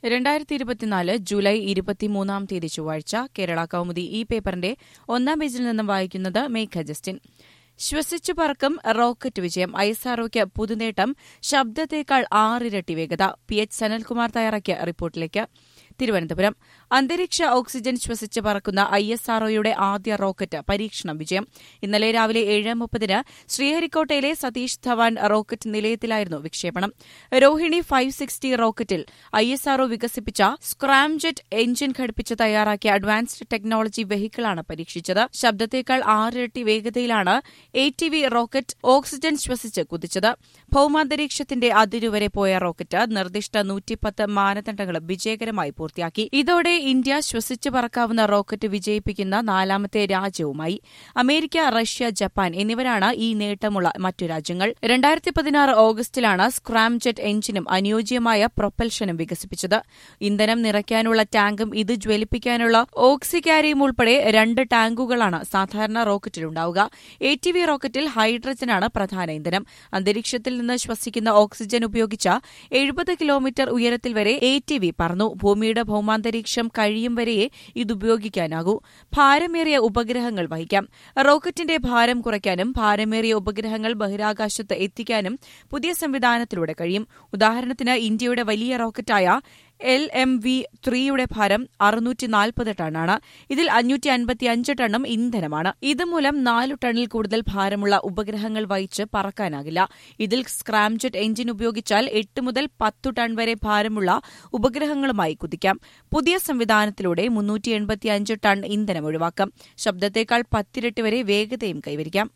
രണ്ടായിരത്തി ഇരുപത്തിനാല് ജൂലൈ ഇരുപത്തിമൂന്നാം തീയതി ചൊവ്വാഴ്ച കേരള കൌമുദി ഈ പേപ്പറിന്റെ ഒന്നാം പേജിൽ നിന്നും വായിക്കുന്നത് മേഘ ജസ്റ്റിൻ ശ്വസിച്ചു പറക്കും റോക്കറ്റ് വിജയം ഐഎസ്ആർഒയ്ക്ക് പുതുനേട്ടം ശബ്ദത്തേക്കാൾ ആറിരട്ടി വേഗത പി എച്ച് സനൽകുമാർ തയ്യാറാക്കിയ റിപ്പോർട്ടിലേക്ക് തിരുവനന്തപുരം അന്തരീക്ഷ ഓക്സിജൻ ശ്വസിച്ച് പറക്കുന്ന ഐ എസ് ആർഒയുടെ ആദ്യ റോക്കറ്റ് പരീക്ഷണം വിജയം ഇന്നലെ രാവിലെ ഏഴ് മുപ്പതിന് ശ്രീഹരിക്കോട്ടയിലെ സതീഷ് ധവാൻ റോക്കറ്റ് നിലയത്തിലായിരുന്നു വിക്ഷേപണം രോഹിണി ഫൈവ് സിക്സ്റ്റി റോക്കറ്റിൽ ഐ എസ് ആർഒ വികസിപ്പിച്ച സ്ക്രാംജെറ്റ് എഞ്ചിൻ ഘടിപ്പിച്ച് തയ്യാറാക്കിയ അഡ്വാൻസ്ഡ് ടെക്നോളജി വെഹിക്കിളാണ് പരീക്ഷിച്ചത് ശബ്ദത്തേക്കാൾ ആറിരട്ടി വേഗതയിലാണ് A T V rocket oxygen ശ്വസിച്ച് കുതിച്ചത് ഭൌമാന്തരീക്ഷത്തിന്റെ അതിരുവരെ പോയ റോക്കറ്റ് നിർദ്ദിഷ്ട നൂറ്റിപ്പത്ത് മാനദണ്ഡങ്ങളും വിജയകരമായി പൂർത്തിയാക്കി ഇതോടെ ഇന്ത്യ ശ്വസിച്ച് പറക്കാവുന്ന റോക്കറ്റ് വിജയിപ്പിക്കുന്ന നാലാമത്തെ രാജ്യവുമായി അമേരിക്ക റഷ്യ ജപ്പാൻ എന്നിവരാണ് ഈ നേട്ടമുള്ള മറ്റു രാജ്യങ്ങൾ രണ്ടായിരത്തി പതിനാറ് ഓഗസ്റ്റിലാണ് സ്ക്രാംജെറ്റ് എഞ്ചിനും അനുയോജ്യമായ പ്രൊപ്പൽഷനും വികസിപ്പിച്ചത് ഇന്ധനം നിറയ്ക്കാനുള്ള ടാങ്കും ഇത് ജ്വലിപ്പിക്കാനുള്ള ഓക്സികാരിയും ഉൾപ്പെടെ രണ്ട് ടാങ്കുകളാണ് സാധാരണ റോക്കറ്റിലുണ്ടാവുക എ ടി വി റോക്കറ്റിൽ ഹൈഡ്രജനാണ് പ്രധാന ഇന്ധനം അന്തരീക്ഷത്തിൽ നിന്ന് ശ്വസിക്കുന്ന ഓക്സിജൻ ഉപയോഗിച്ച എഴുപത് കിലോമീറ്റർ ഉയരത്തിൽ വരെ എ ടി വി പറന്നു ഭൂമിയുടെ ഭൌമാന്തരീക്ഷം കഴിയും വരെയേ ഇത് ഉപയോഗിക്കാനാകൂ ഭാരമേറിയ ഉപഗ്രഹങ്ങൾ വഹിക്കാം റോക്കറ്റിന്റെ ഭാരം കുറയ്ക്കാനും ഭാരമേറിയ ഉപഗ്രഹങ്ങൾ ബഹിരാകാശത്ത് എത്തിക്കാനും പുതിയ സംവിധാനത്തിലൂടെ കഴിയും ഉദാഹരണത്തിന് ഇന്ത്യയുടെ വലിയ റോക്കറ്റായ എൽ എം വി ത്രീയുടെ ഭാരം അറുന്നൂറ്റി നാൽപ്പത് ടണ്ണാണ് ഇതിൽ അഞ്ഞൂറ്റി അൻപത്തിയഞ്ച് ടണ്ണും ഇന്ധനമാണ് ഇതുമൂലം നാലു ടണ്ണിൽ കൂടുതൽ ഭാരമുള്ള ഉപഗ്രഹങ്ങൾ വഹിച്ച് പറക്കാനാകില്ല ഇതിൽ സ്ക്രാംജെറ്റ് എഞ്ചിൻ ഉപയോഗിച്ചാൽ എട്ട് മുതൽ പത്തു ടൺ വരെ ഭാരമുള്ള ഉപഗ്രഹങ്ങളുമായി കുതിക്കാം പുതിയ സംവിധാനത്തിലൂടെ മുന്നൂറ്റി എൺപത്തിയഞ്ച് ടൺ ഇന്ധനം ഒഴിവാക്കാം ശബ്ദത്തേക്കാൾ പത്തിരട്ടി വരെ വേഗതയും കൈവരിക്കാം